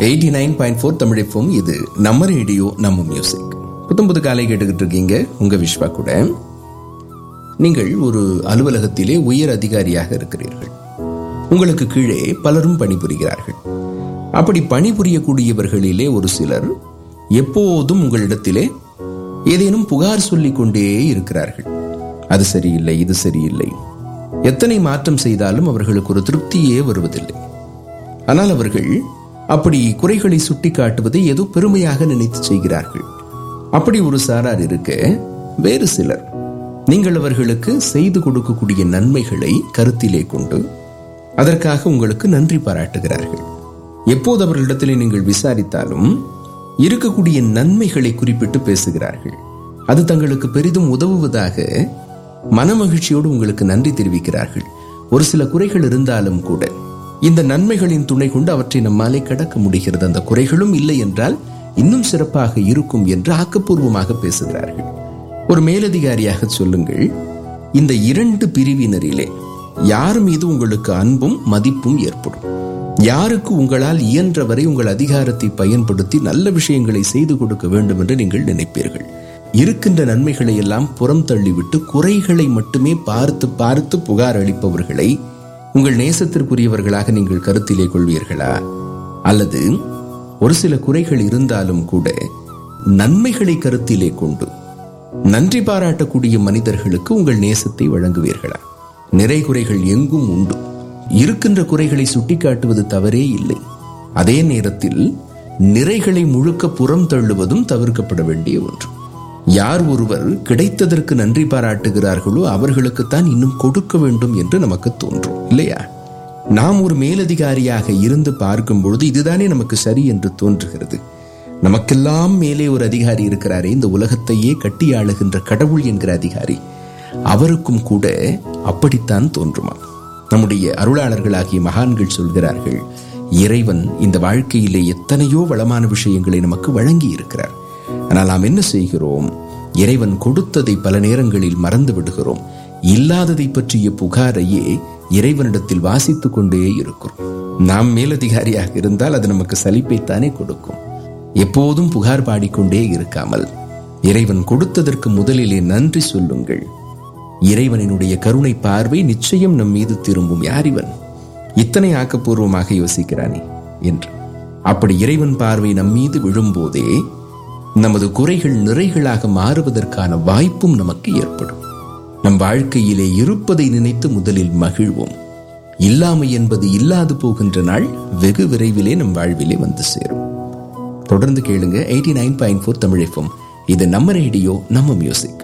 eighty nine point four தமிழிப்பும் இது நம்ம ரேடியோ நம்ம மியூசிக் புத்தம் புது காலை கேட்டுக்கிட்டு இருக்கீங்க உங்க விஸ்வா கூட நீங்கள் ஒரு அலுவலகத்திலே உயர் அதிகாரியாக இருக்கிறீர்கள் உங்களுக்கு கீழே பலரும் பணிபுரிகிறார்கள் அப்படி பணிபுரியக்கூடியவர்களிலே ஒரு சிலர் எப்போதும் உங்களிடத்திலே ஏதேனும் புகார் சொல்லிக் கொண்டே இருக்கிறார்கள் அது சரியில்லை இது சரியில்லை எத்தனை மாற்றம் செய்தாலும் அவர்களுக்கு ஒரு திருப்தியே வருவதில்லை ஆனால் அவர்கள் அப்படி குறைகளை சுட்டி காட்டுவதை ஏதோ பெருமையாக நினைத்து செய்கிறார்கள் அப்படி ஒரு சாரார் இருக்க வேறு சிலர் நீங்கள் அவர்களுக்கு செய்து கொடுக்கக்கூடிய நன்மைகளை கருத்திலே கொண்டு அதற்காக உங்களுக்கு நன்றி பாராட்டுகிறார்கள் எப்போது அவர்களிடத்தில் நீங்கள் விசாரித்தாலும் இருக்கக்கூடிய நன்மைகளை குறிப்பிட்டு பேசுகிறார்கள் அது தங்களுக்கு பெரிதும் உதவுவதாக மனமகிழ்ச்சியோடு உங்களுக்கு நன்றி தெரிவிக்கிறார்கள் ஒரு சில குறைகள் இருந்தாலும் கூட இந்த நன்மைகளின் துணை கொண்டு அவற்றை நம்மாலே கடக்க முடிகிறது அந்த குறைகளும் இல்லை என்றால் இன்னும் சிறப்பாக இருக்கும் என்று ஆக்கப்பூர்வமாக பேசுகிறார்கள் ஒரு மேலதிகாரியாக சொல்லுங்கள் இந்த இரண்டு பிரிவினரிலே யார் மீது உங்களுக்கு அன்பும் மதிப்பும் ஏற்படும் யாருக்கு உங்களால் இயன்றவரை உங்கள் அதிகாரத்தை பயன்படுத்தி நல்ல விஷயங்களை செய்து கொடுக்க வேண்டும் என்று நீங்கள் நினைப்பீர்கள் இருக்கின்ற நன்மைகளை எல்லாம் புறம் தள்ளிவிட்டு குறைகளை மட்டுமே பார்த்து பார்த்து புகார் அளிப்பவர்களை உங்கள் நேசத்திற்குரியவர்களாக நீங்கள் கருத்திலே கொள்வீர்களா அல்லது ஒரு சில குறைகள் இருந்தாலும் கூட நன்மைகளை கருத்திலே கொண்டு நன்றி பாராட்டக்கூடிய மனிதர்களுக்கு உங்கள் நேசத்தை வழங்குவீர்களா நிறை குறைகள் எங்கும் உண்டு இருக்கின்ற குறைகளை சுட்டிக்காட்டுவது தவறே இல்லை அதே நேரத்தில் நிறைகளை முழுக்க புறம் தள்ளுவதும் தவிர்க்கப்பட வேண்டிய ஒன்று யார் ஒருவர் கிடைத்ததற்கு நன்றி பாராட்டுகிறார்களோ அவர்களுக்குத்தான் இன்னும் கொடுக்க வேண்டும் என்று நமக்கு தோன்றும் இல்லையா நாம் ஒரு மேலதிகாரியாக இருந்து பார்க்கும் பொழுது இதுதானே நமக்கு சரி என்று தோன்றுகிறது நமக்கெல்லாம் மேலே ஒரு அதிகாரி இருக்கிறாரே இந்த உலகத்தையே கட்டி ஆளுகின்ற கடவுள் என்கிற அதிகாரி அவருக்கும் கூட அப்படித்தான் தோன்றுமா நம்முடைய அருளாளர்களாகிய மகான்கள் சொல்கிறார்கள் இறைவன் இந்த வாழ்க்கையிலே எத்தனையோ வளமான விஷயங்களை நமக்கு வழங்கி இருக்கிறார் ஆனால் நாம் என்ன செய்கிறோம் இறைவன் கொடுத்ததை பல நேரங்களில் மறந்து விடுகிறோம் இல்லாததை பற்றிய புகாரையே இறைவனிடத்தில் வாசித்துக் கொண்டே இருக்கிறோம் நாம் மேலதிகாரியாக இருந்தால் அது நமக்கு சலிப்பைத்தானே கொடுக்கும் எப்போதும் புகார் பாடிக்கொண்டே இருக்காமல் இறைவன் கொடுத்ததற்கு முதலிலே நன்றி சொல்லுங்கள் இறைவனினுடைய கருணை பார்வை நிச்சயம் நம் மீது திரும்பும் யார் இவன் இத்தனை ஆக்கப்பூர்வமாக யோசிக்கிறானே என்று அப்படி இறைவன் பார்வை நம் மீது விழும்போதே நமது குறைகள் நிறைகளாக மாறுவதற்கான வாய்ப்பும் நமக்கு ஏற்படும் நம் வாழ்க்கையிலே இருப்பதை நினைத்து முதலில் மகிழ்வோம் இல்லாமை என்பது இல்லாது போகின்ற நாள் வெகு விரைவிலே நம் வாழ்விலே வந்து சேரும் தொடர்ந்து கேளுங்க eighty nine point four Tamil இது நம்ம ரேடியோ நம்ம மியூசிக்